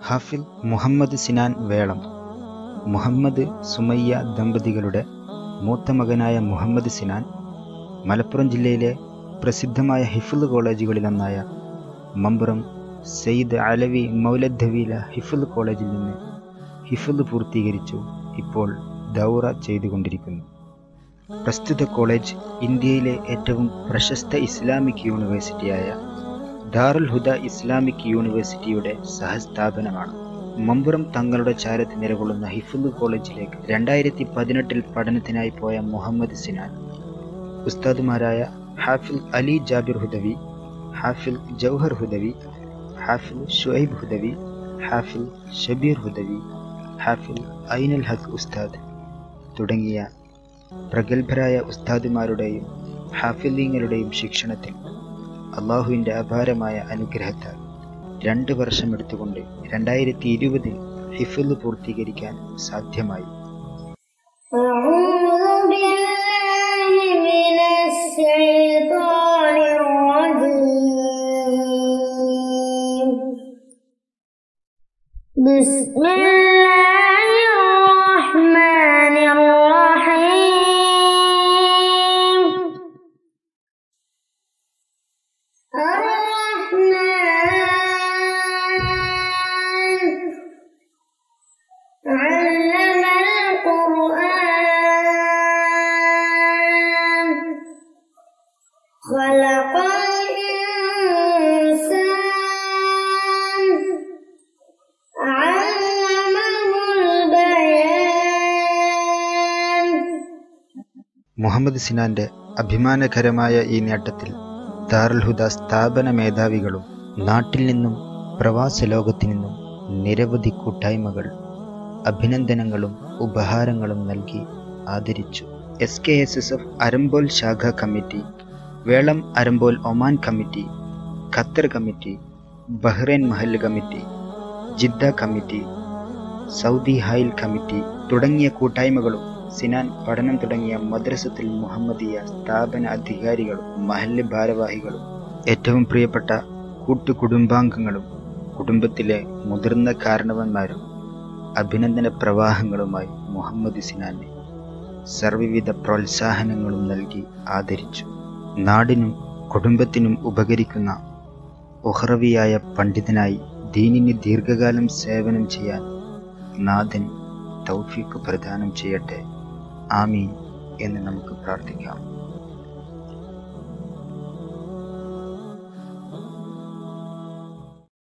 ഹാഫിൽ മുഹമ്മദ് സിനാൻ വേളം മുഹമ്മദ് സുമയ്യ ദമ്പതികളുടെ മൂത്ത മകനായ മുഹമ്മദ് സിനാൻ മലപ്പുറം ജില്ലയിലെ പ്രസിദ്ധമായ ഹിഫുൽ കോളേജുകളിലൊന്നായ മമ്പുറം സെയ്ദ് അലവി മൗലദ്ദവീല ഹിഫുൽ കോളേജിൽ നിന്ന് ഹിഫുൽ പൂർത്തീകരിച്ചു ഇപ്പോൾ ദൗറ ചെയ്തുകൊണ്ടിരിക്കുന്നു പ്രസ്തുത കോളേജ് ഇന്ത്യയിലെ ഏറ്റവും പ്രശസ്ത ഇസ്ലാമിക് യൂണിവേഴ്സിറ്റിയായ ദാറുൽ ഹുദ ഇസ്ലാമിക് യൂണിവേഴ്സിറ്റിയുടെ സഹസ്ഥാപനമാണ് മമ്പുറം തങ്ങളുടെ ചാരത്ത് നിലകൊള്ളുന്ന ഹിഫുൽ കോളേജിലേക്ക് രണ്ടായിരത്തി പതിനെട്ടിൽ പഠനത്തിനായി പോയ മുഹമ്മദ് സിനാൻ ഉസ്താദുമാരായ ഹാഫിൽ അലി ജാബിർ ഹുദവി ഹാഫിൽ ജൗഹർ ഹുദവി ഹാഫിൽ ഷുഐബ് ഹുദവി ഹാഫിൽ ഷബീർ ഹുദവി ഹാഫിൽ ഐനുൽ ഹക്ക് ഉസ്താദ് തുടങ്ങിയ പ്രഗത്ഭരായ ഉസ്താദുമാരുടെയും ഹാഫിലിങ്ങളുടെയും ശിക്ഷണത്തിൽ അള്ളാഹുവിൻ്റെ അപാരമായ അനുഗ്രഹത്താൽ രണ്ട് വർഷം എടുത്തുകൊണ്ട് രണ്ടായിരത്തി ഇരുപതിൽ ഹിഫുൽ പൂർത്തീകരിക്കാൻ സാധ്യമായി أعوذ بالله من الشيطان الرجيم بسم الله الرحمن الرحيم الرحمن علم القرآن خلق الإنسان علمه البيان മുഹമ്മദ് സിനാന്റെ അഭിമാനകരമായ ഈ നേട്ടത്തിൽ ദാറുൽ ഹുദ സ്ഥാപന മേധാവികളും നാട്ടിൽ നിന്നും പ്രവാസ ലോകത്തു നിന്നും നിരവധി കൂട്ടായ്മകൾ അഭിനന്ദനങ്ങളും ഉപഹാരങ്ങളും നൽകി ആദരിച്ചു S K S S F Arampol ശാഖ committee Velam Arampol Oman committee Qatar committee Bahrain Mahal committee Jeddah committee Saudi Hail committee തുടങ്ങിയ കൂട്ടായ്മകളും സിനാൻ പഠനം തുടങ്ങിയ മദ്രസത്തിൽ മുഹമ്മദിയ സ്ഥാപന അധികാരികളും മഹല്ല് ഭാരവാഹികളും ഏറ്റവും പ്രിയപ്പെട്ട കൂട്ടുകുടുംബാംഗങ്ങളും കുടുംബത്തിലെ മുതിർന്ന കാരണവന്മാരും അഭിനന്ദന പ്രവാഹങ്ങളുമായി മുഹമ്മദ് സിനാനെ സർവ്വവിധ പ്രോത്സാഹനങ്ങളും നൽകി ആദരിച്ചു നാടിനും കുടുംബത്തിനും ഉപകരിക്കുന്ന ഉഹ്റവിയായ പണ്ഡിതനായി ദീനിന് ദീർഘകാലം സേവനം ചെയ്യാൻ നാഥൻ തൗഫീഖ് പ്രദാനം ചെയ്യട്ടെ ആമീൻ എന്ന് നമുക്ക് പ്രാർത്ഥിക്കാം